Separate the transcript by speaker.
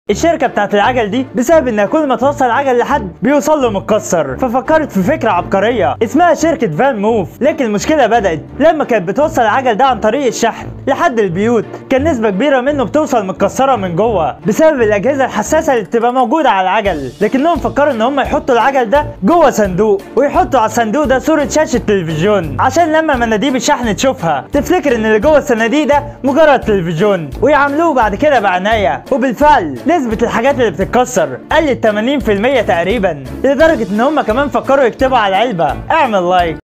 Speaker 1: الشركة بتاعت العجل دي بسبب انها كل ما توصل عجل لحد بيوصل له متكسر ففكرت في فكرة عبقرية اسمها شركة فان موف لكن المشكلة بدأت لما كانت بتوصل العجل ده عن طريق الشحن لحد البيوت كان نسبة كبيرة منه بتوصل متكسرة من جوه بسبب الأجهزة الحساسة اللي بتبقى موجودة على العجل لكنهم فكروا ان هم يحطوا العجل ده جوه صندوق ويحطوا على الصندوق ده صورة شاشة تلفزيون عشان لما مناديب الشحن تشوفها تفتكر ان اللي جوه الصناديق ده مجرد تلفزيون ويعاملوه بعد كده بعناية وبالفعل نسبة الحاجات اللي بتتكسر قلت 80% تقريبا لدرجة ان هم كمان فكروا يكتبوا على العلبة اعمل لايك